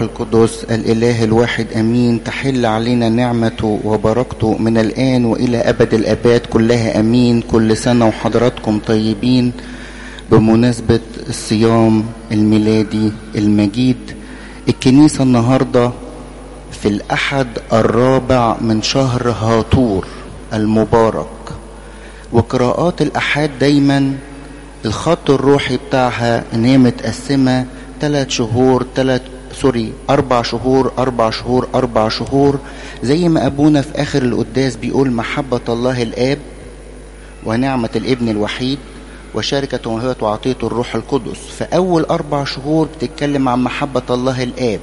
القدس الإله الواحد أمين تحل علينا نعمته وبركته من الآن وإلى أبد الأباد كلها أمين كل سنة وحضراتكم طيبين بمناسبة الصيام الميلادي المجيد الكنيسة النهاردة في الأحد الرابع من شهر هاطور المبارك وقراءات الأحاد دايما الخط الروحي بتاعها ان هي متقسمة ثلاث شهور ثلاث سوري أربع شهور أربع شهور أربع شهور زي ما أبونا في آخر القداس بيقول محبة الله الآب ونعمة الابن الوحيد وشركة وهبة وعطية الروح القدس فأول أربع شهور بتتكلم عن محبة الله الآب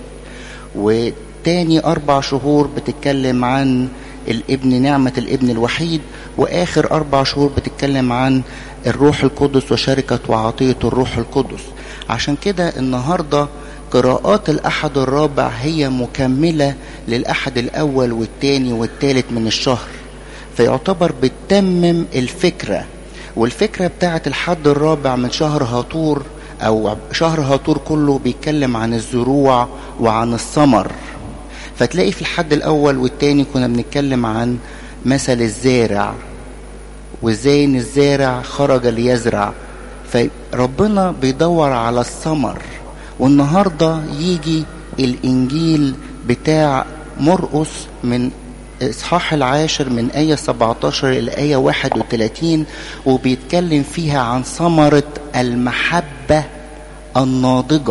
وتاني أربع شهور بتتكلم عن الابن نعمة الابن الوحيد وآخر أربع شهور بتتكلم عن الروح القدس وشركة وعطية الروح القدس عشان كده النهاردة قراءات الأحد الرابع هي مكملة للأحد الأول والتاني والتالت من الشهر فيعتبر بتتمم الفكرة والفكرة بتاعت الحد الرابع من شهر هاطور أو شهر هاطور كله بيتكلم عن الزروع وعن الثمر فتلاقي في الحد الأول والتاني كنا بنتكلم عن مثل الزارع وازاي ان الزارع خرج ليزرع فربنا بيدور على الثمر والنهارده يجي الانجيل بتاع مرقس من اصحاح العاشر من آية 17 إلى آية 31 وبيتكلم فيها عن ثمرة المحبة الناضجة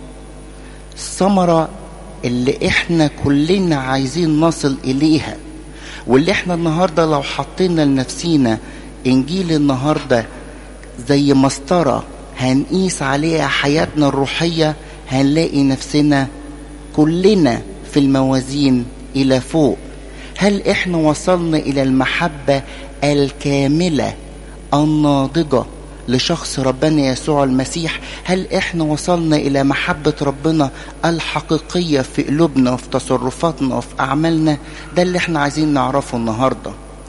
الثمرة اللي احنا كلنا عايزين نصل إليها واللي احنا النهاردة لو حطينا لنفسينا انجيل النهاردة زي مسطرة هنقيس عليها حياتنا الروحية هنلاقي نفسنا كلنا في الموازين الى فوق هل احنا وصلنا الى المحبة الكاملة الناضجة لشخص ربنا يسوع المسيح هل احنا وصلنا الى محبة ربنا الحقيقية في قلوبنا وفي تصرفاتنا وفي اعمالنا ده اللي احنا عايزين نعرفه النهاردة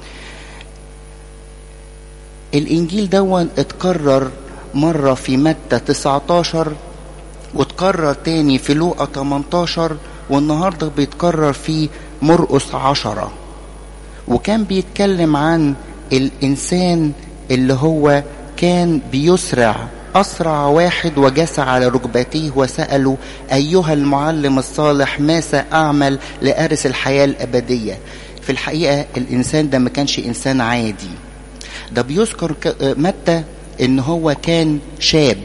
الانجيل دون اتكرر مرة في متى 19 واتكرر تاني في لوقا 18 والنهاردة بيتكرر في مرقس عشرة وكان بيتكلم عن الإنسان اللي هو كان بيسرع أسرع واحد وجس على ركبتيه وسأله أيها المعلم الصالح ما سأعمل لأرث الحياة الأبدية في الحقيقة الإنسان ده ما كانش إنسان عادي ده بيذكر متى إن هو كان شاب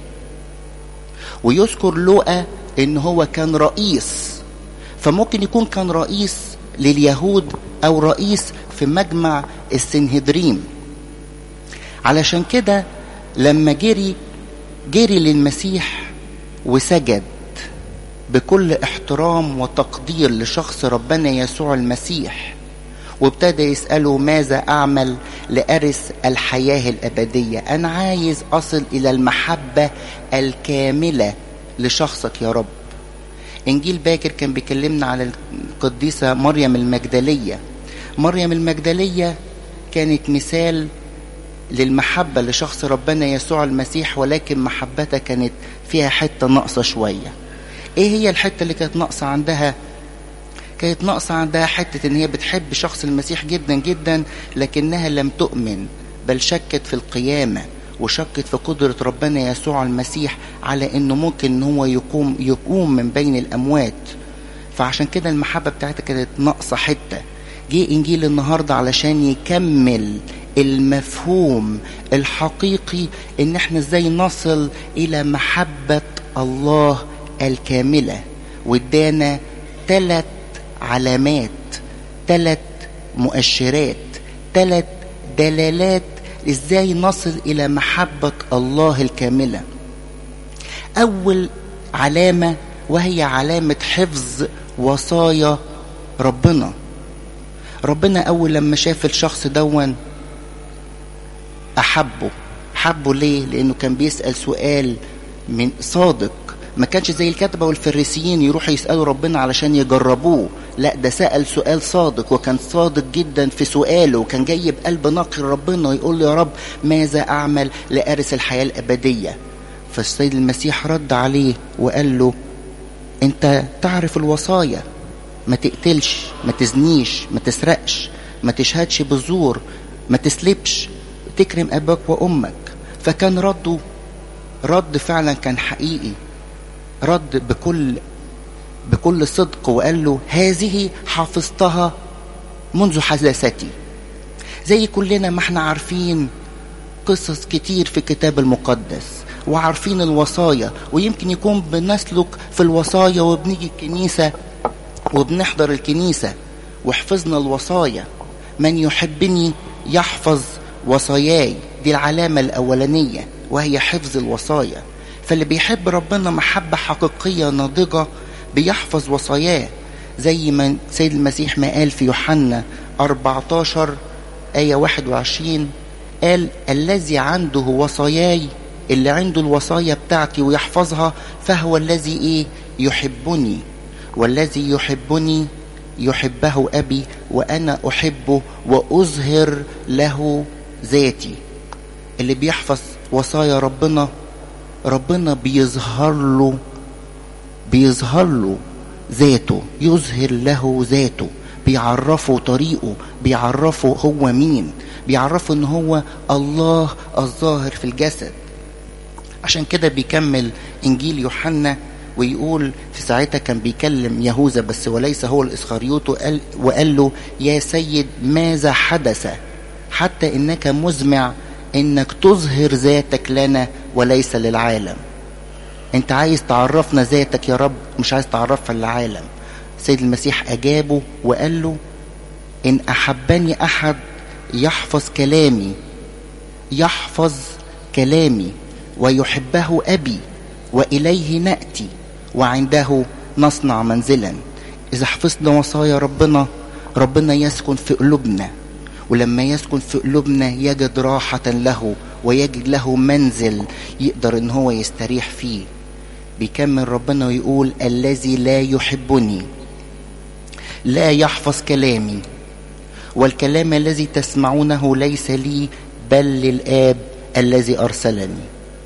ويذكر لوقا إن هو كان رئيس فممكن يكون كان رئيس لليهود أو رئيس في مجمع السنهدريم علشان كده لما جري جري للمسيح وسجد بكل احترام وتقدير لشخص ربنا يسوع المسيح وابتدى يسأله ماذا أعمل لأرث الحياة الأبدية أنا عايز أصل إلى المحبة الكاملة لشخصك يا رب إنجيل باكر كان بيكلمنا على القديسة مريم المجدلية مريم المجدلية كانت مثال للمحبة لشخص ربنا يسوع المسيح ولكن محبتها كانت فيها حتة ناقصة شوية ايه هي الحتة اللي كانت ناقصة عندها كانت ناقصة عندها حتة ان هي بتحب شخص المسيح جدا جدا لكنها لم تؤمن بل شكت في القيامة وشكت في قدرة ربنا يسوع المسيح على انه ممكن ان هو يقوم يقوم من بين الاموات فعشان كده المحبة بتاعتها كانت ناقصة حتة جه انجيل النهاردة علشان يكمل المفهوم الحقيقي ان احنا ازاي نصل الى محبة الله الكاملة وادانا ثلاث علامات ثلاث مؤشرات ثلاث دلالات ازاي نصل الى محبة الله الكاملة اول علامة وهي علامة حفظ وصايا ربنا ربنا اول لما شاف الشخص دون احبه حبه ليه لانه كان بيسال سؤال من صادق ما كانش زي الكتبه والفريسيين يروحوا يسالوا ربنا علشان يجربوه لا ده سال سؤال صادق وكان صادق جدا في سؤاله وكان جاي بقلب نقي ربنا ويقول له يا رب ماذا اعمل لارث الحياه الابديه فالسيد المسيح رد عليه وقال له انت تعرف الوصايا ما تقتلش ما تزنيش ما تسرقش ما تشهدش بالزور ما تسلبش تكرم اباك وامك فكان رده رد فعلا كان حقيقي رد بكل بكل صدق وقال له هذه حفظتها منذ حداثتي زي كلنا ما احنا عارفين قصص كتير في الكتاب المقدس وعارفين الوصايا ويمكن يكون بنسلك في الوصايا وبنيجي الكنيسة وبنحضر الكنيسة وحفظنا الوصايا من يحبني يحفظ وصاياي دي العلامة الأولانية وهي حفظ الوصايا فاللي بيحب ربنا محبة حقيقية ناضجة بيحفظ وصاياه زي ما سيد المسيح ما قال في يوحنا 14 آية 21 قال الذي عنده وصاياي اللي عنده الوصايا بتاعتي ويحفظها فهو الذي ايه يحبني والذي يحبني يحبه أبي وأنا أحبه وأظهر له ذاتي اللي بيحفظ وصايا ربنا ربنا بيظهر له بيظهر له ذاته يظهر له ذاته بيعرفه طريقه بيعرفه هو مين بيعرفه ان هو الله الظاهر في الجسد عشان كده بيكمل انجيل يوحنا ويقول في ساعتها كان بيكلم يهوذا بس وليس هو الاسخريوط وقال, وقال له يا سيد ماذا حدث حتى انك مزمع انك تظهر ذاتك لنا وليس للعالم انت عايز تعرفنا ذاتك يا رب مش عايز تعرفها للعالم سيد المسيح اجابه وقال له ان احبني احد يحفظ كلامي يحفظ كلامي ويحبه ابي واليه ناتي وعنده نصنع منزلا اذا حفظنا وصايا ربنا ربنا يسكن في قلوبنا ولما يسكن في قلوبنا يجد راحة له ويجد له منزل يقدر ان هو يستريح فيه بيكمل ربنا ويقول الذي لا يحبني لا يحفظ كلامي والكلام الذي تسمعونه ليس لي بل للآب الذي أرسلني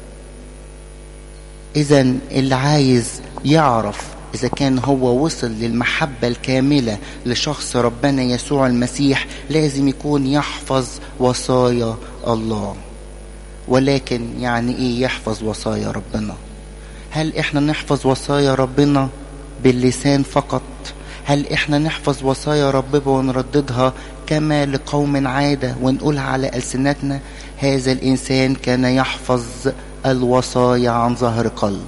إذا اللي عايز يعرف إذا كان هو وصل للمحبة الكاملة لشخص ربنا يسوع المسيح لازم يكون يحفظ وصايا الله ولكن يعني إيه يحفظ وصايا ربنا هل إحنا نحفظ وصايا ربنا باللسان فقط هل إحنا نحفظ وصايا ربنا ونرددها كما لقوم عادة ونقولها على ألسنتنا هذا الإنسان كان يحفظ الوصايا عن ظهر قلب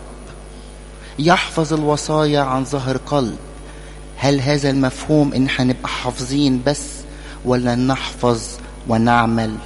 يحفظ الوصايا عن ظهر قلب هل هذا المفهوم ان احنا نبقى حافظين بس ولا نحفظ ونعمل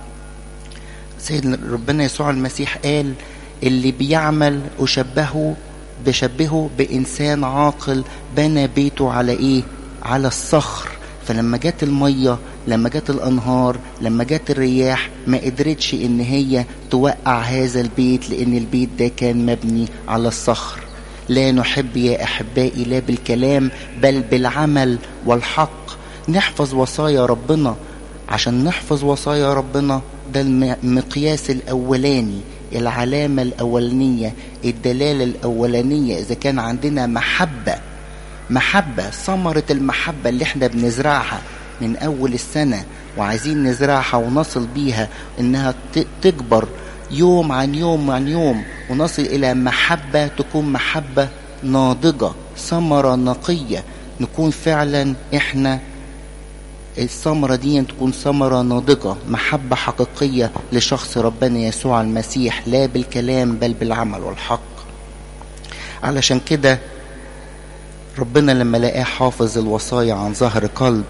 سيد ربنا يسوع المسيح قال اللي بيعمل أشبهه بشبهه بإنسان عاقل بنى بيته على إيه على الصخر فلما جت المية لما جت الأنهار لما جت الرياح ما قدرتش إن هي توقع هذا البيت لأن البيت ده كان مبني على الصخر لا نحب يا أحبائي لا بالكلام بل بالعمل والحق نحفظ وصايا ربنا عشان نحفظ وصايا ربنا ده المقياس الأولاني العلامة الأولانية الدلالة الأولانية إذا كان عندنا محبة محبة ثمرة المحبة اللي احنا بنزرعها من أول السنة وعايزين نزرعها ونصل بيها إنها تكبر يوم عن يوم عن يوم ونصل إلى محبة تكون محبة ناضجة ثمرة نقية نكون فعلا احنا الثمرة دي تكون ثمرة ناضجة محبة حقيقية لشخص ربنا يسوع المسيح لا بالكلام بل بالعمل والحق علشان كده ربنا لما لقاه حافظ الوصايا عن ظهر قلب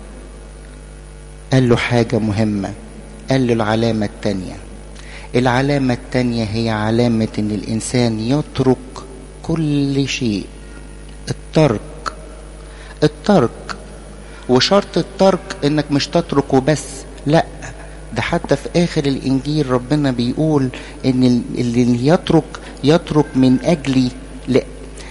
قال له حاجة مهمة قال له العلامة التانية العلامة التانية هي علامة ان الانسان يترك كل شيء الترك الترك وشرط الترك انك مش تتركه بس لا ده حتى في اخر الانجيل ربنا بيقول ان اللي يترك يترك من اجلي لا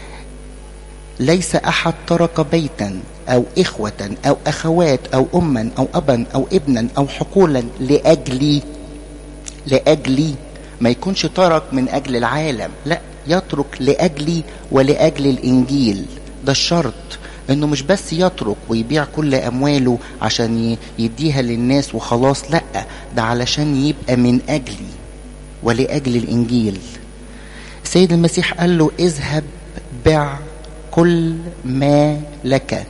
ليس احد ترك بيتا او اخوة او اخوات او اما او ابا او ابنا او حقولا لاجلي لاجلي ما يكونش ترك من اجل العالم لا يترك لاجلي ولاجل الانجيل ده الشرط انه مش بس يترك ويبيع كل امواله عشان يديها للناس وخلاص لا ده علشان يبقى من اجلي ولاجل الانجيل السيد المسيح قال له اذهب بع كل ما لك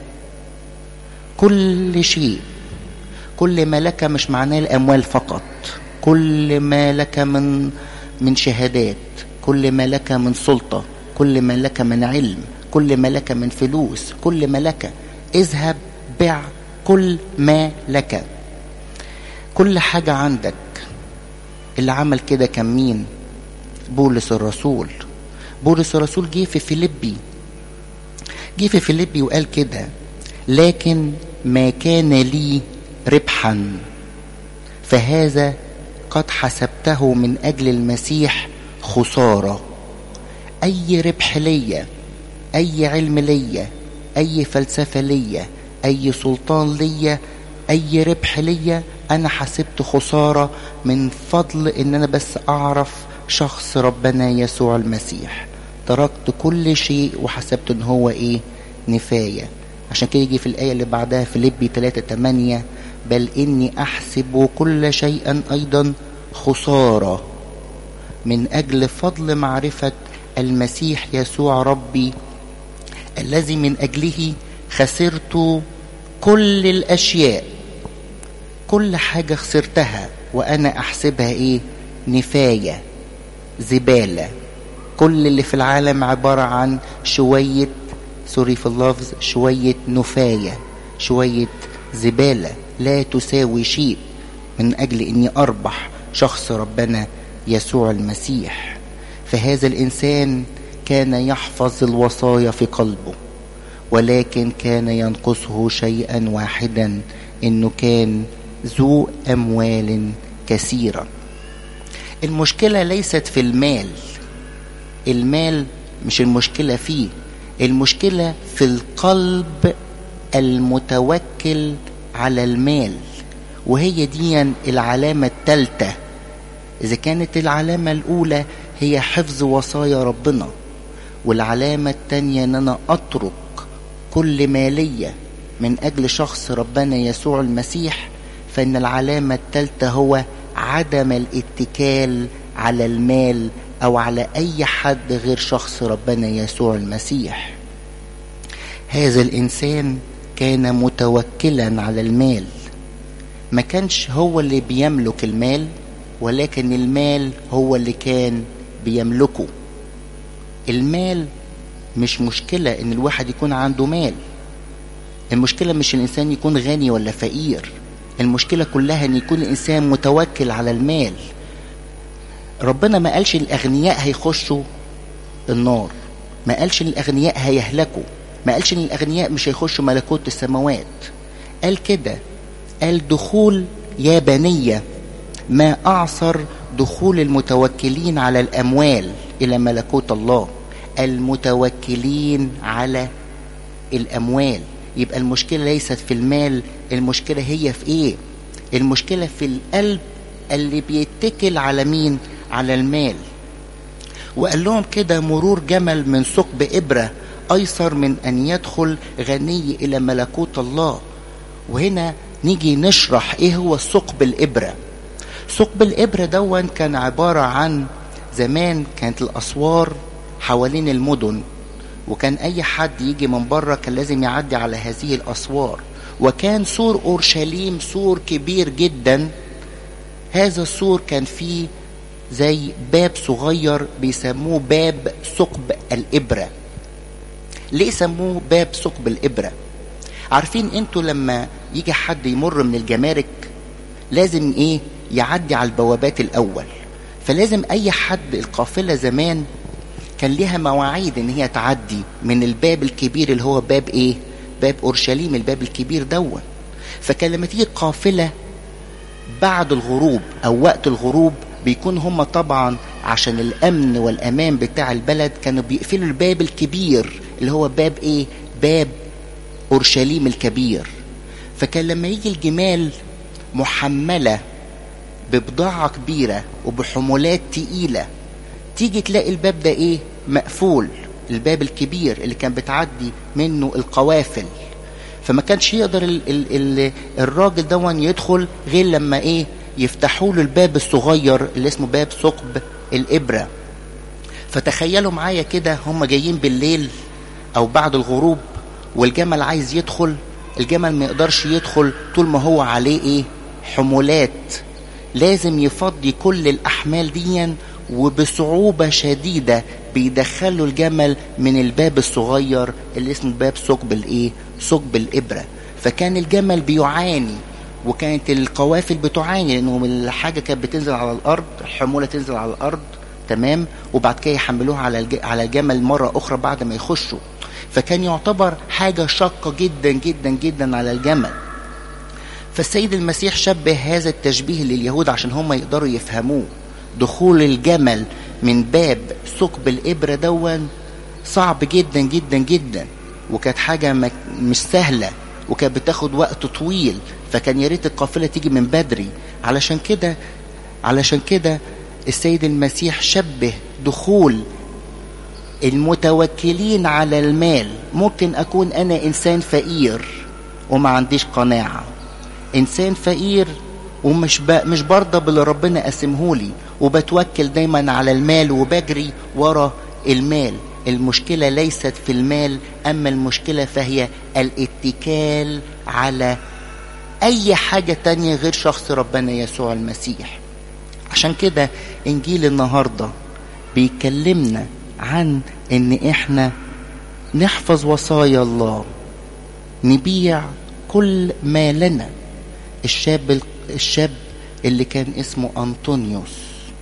كل شيء كل ما لك مش معناه الاموال فقط كل ما لك من من شهادات كل ما لك من سلطه كل ما لك من علم كل ما لك من فلوس كل ما لك اذهب بع كل ما لك كل حاجة عندك اللي عمل كده كان مين بولس الرسول بولس الرسول جه في فيليبي جه في فيليبي وقال كده لكن ما كان لي ربحا فهذا قد حسبته من أجل المسيح خسارة أي ربح ليا أي علم ليا أي فلسفة ليا أي سلطان ليا أي ربح ليا أنا حسبت خسارة من فضل إن أنا بس أعرف شخص ربنا يسوع المسيح تركت كل شيء وحسبت إن هو إيه نفاية عشان كده يجي في الآية اللي بعدها في لبي 3 8 بل إني أحسب كل شيئا أيضا خسارة من أجل فضل معرفة المسيح يسوع ربي الذي من أجله خسرت كل الأشياء كل حاجة خسرتها وأنا أحسبها إيه نفاية زبالة كل اللي في العالم عبارة عن شوية سوري في اللفظ شوية نفاية شوية زبالة لا تساوي شيء من أجل إني أربح شخص ربنا يسوع المسيح فهذا الإنسان كان يحفظ الوصايا في قلبه ولكن كان ينقصه شيئا واحدا انه كان ذو اموال كثيره المشكله ليست في المال المال مش المشكله فيه المشكله في القلب المتوكل على المال وهي دي العلامه الثالثه اذا كانت العلامه الاولى هي حفظ وصايا ربنا والعلامة التانية ان انا اترك كل مالية من اجل شخص ربنا يسوع المسيح فان العلامة التالتة هو عدم الاتكال على المال او على اي حد غير شخص ربنا يسوع المسيح هذا الانسان كان متوكلا على المال ما كانش هو اللي بيملك المال ولكن المال هو اللي كان بيملكه المال مش مشكلة ان الواحد يكون عنده مال المشكلة مش الانسان يكون غني ولا فقير المشكلة كلها ان يكون الانسان متوكل على المال ربنا ما قالش الاغنياء هيخشوا النار ما قالش ان الاغنياء هيهلكوا ما قالش ان الاغنياء مش هيخشوا ملكوت السماوات قال كده قال دخول يا بنية ما اعصر دخول المتوكلين على الاموال الى ملكوت الله المتوكلين على الاموال يبقى المشكله ليست في المال المشكله هي في ايه المشكله في القلب اللي بيتكل على مين على المال وقال لهم كده مرور جمل من ثقب ابره ايسر من ان يدخل غني الى ملكوت الله وهنا نيجي نشرح ايه هو ثقب الابره ثقب الابره دون كان عباره عن زمان كانت الاسوار حوالين المدن وكان اي حد يجي من بره كان لازم يعدي على هذه الاسوار وكان سور اورشليم سور كبير جدا هذا السور كان فيه زي باب صغير بيسموه باب ثقب الابره ليه سموه باب ثقب الابره عارفين انتوا لما يجي حد يمر من الجمارك لازم ايه يعدي على البوابات الاول فلازم اي حد القافله زمان كان ليها مواعيد ان هي تعدي من الباب الكبير اللي هو باب ايه باب اورشليم الباب الكبير دون فكان لما تيجي قافله بعد الغروب او وقت الغروب بيكون هم طبعا عشان الامن والامان بتاع البلد كانوا بيقفلوا الباب الكبير اللي هو باب ايه باب اورشليم الكبير فكان لما يجي الجمال محمله ببضاعه كبيره وبحمولات تقيله تيجي تلاقي الباب ده ايه مقفول الباب الكبير اللي كان بتعدي منه القوافل فما كانش يقدر ال ال ال الراجل دون يدخل غير لما ايه يفتحوا له الباب الصغير اللي اسمه باب ثقب الابره فتخيلوا معايا كده هم جايين بالليل او بعد الغروب والجمل عايز يدخل الجمل ما يقدرش يدخل طول ما هو عليه ايه حمولات لازم يفضي كل الاحمال ديا وبصعوبة شديدة بيدخلوا الجمل من الباب الصغير اللي اسمه باب ثقب الايه ثقب الابرة فكان الجمل بيعاني وكانت القوافل بتعاني لانه الحاجة كانت بتنزل على الارض الحمولة تنزل على الارض تمام وبعد كده يحملوها على الج... على الجمل مرة اخرى بعد ما يخشوا فكان يعتبر حاجة شاقة جدا جدا جدا على الجمل فالسيد المسيح شبه هذا التشبيه لليهود عشان هم يقدروا يفهموه دخول الجمل من باب ثقب الإبرة دون صعب جدا جدا جدا وكانت حاجة مش سهلة وكانت بتاخد وقت طويل فكان يا ريت القافلة تيجي من بدري علشان كده علشان كده السيد المسيح شبه دخول المتوكلين على المال ممكن أكون أنا إنسان فقير وما عنديش قناعة إنسان فقير ومش ب... مش برضى باللي ربنا قسمهولي وبتوكل دايما على المال وبجري ورا المال المشكلة ليست في المال أما المشكلة فهي الاتكال على أي حاجة تانية غير شخص ربنا يسوع المسيح عشان كده إنجيل النهاردة بيكلمنا عن إن إحنا نحفظ وصايا الله نبيع كل ما لنا الشاب الشاب اللي كان اسمه أنطونيوس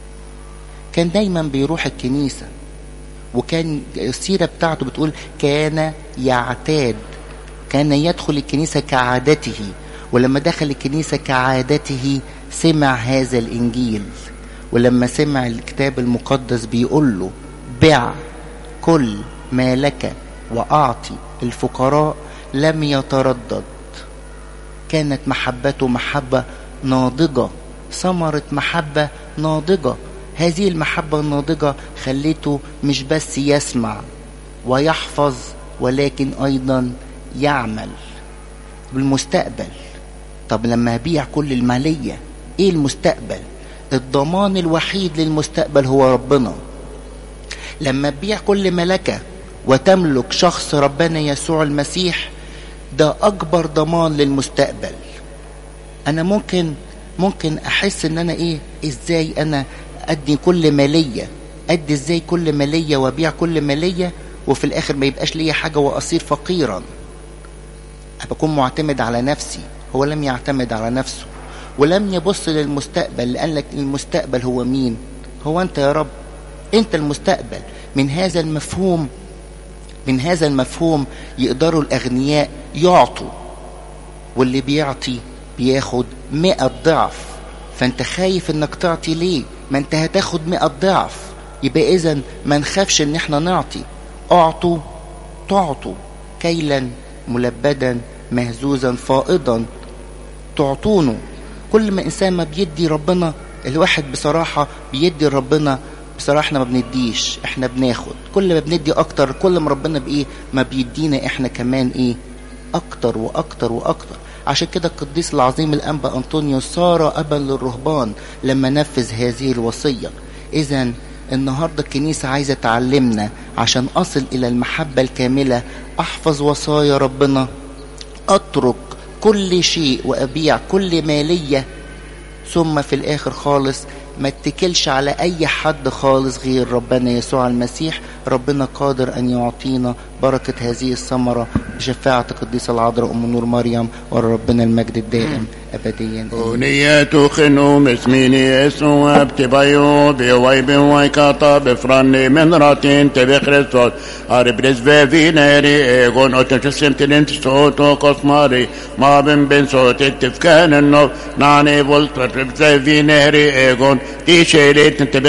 كان دايما بيروح الكنيسة وكان السيرة بتاعته بتقول كان يعتاد كان يدخل الكنيسة كعادته ولما دخل الكنيسة كعادته سمع هذا الإنجيل ولما سمع الكتاب المقدس بيقول له بع كل ما لك وأعطي الفقراء لم يتردد كانت محبته محبة ناضجة ثمرة محبة ناضجة هذه المحبة الناضجة خليته مش بس يسمع ويحفظ ولكن أيضا يعمل بالمستقبل طب لما أبيع كل المالية إيه المستقبل الضمان الوحيد للمستقبل هو ربنا لما تبيع كل ملكة وتملك شخص ربنا يسوع المسيح ده أكبر ضمان للمستقبل أنا ممكن ممكن أحس إن أنا إيه إزاي أنا أدي كل مالية أدي إزاي كل مالية وأبيع كل مالية وفي الآخر ما يبقاش ليا حاجة وأصير فقيرا بكون معتمد على نفسي هو لم يعتمد على نفسه ولم يبص للمستقبل لأن لك المستقبل هو مين هو أنت يا رب أنت المستقبل من هذا المفهوم من هذا المفهوم يقدروا الأغنياء يعطوا واللي بيعطي بياخد مئة ضعف فانت خايف انك تعطي ليه ما انت هتاخد مئة ضعف يبقى اذا ما نخافش ان احنا نعطي اعطوا تعطوا كيلا ملبدا مهزوزا فائضا تعطونه كل ما انسان ما بيدي ربنا الواحد بصراحة بيدي ربنا بصراحة احنا ما بنديش احنا بناخد كل ما بندي اكتر كل ما ربنا بايه ما بيدينا احنا كمان ايه اكتر واكتر واكتر عشان كده القديس العظيم الانبا انطونيوس صار ابا للرهبان لما نفذ هذه الوصيه اذا النهارده الكنيسه عايزه تعلمنا عشان اصل الى المحبه الكامله احفظ وصايا ربنا اترك كل شيء وابيع كل ماليه ثم في الاخر خالص ما اتكلش على اي حد خالص غير ربنا يسوع المسيح ربنا قادر ان يعطينا بركه هذه الثمره بشفاعه القديسه العذراء ام نور مريم وربنا المجد الدائم ابديا أغنية خنوم اسميني يسوع بتبايو بيوي بيوي كاتا بفراني من راتين تبي خريستوس أربرز في ناري إيغون أتشسم تلنت صوتو قصماري ما بين بين صوت التفكان النور ناني بولت في ناري إيغون تي شيريت تبي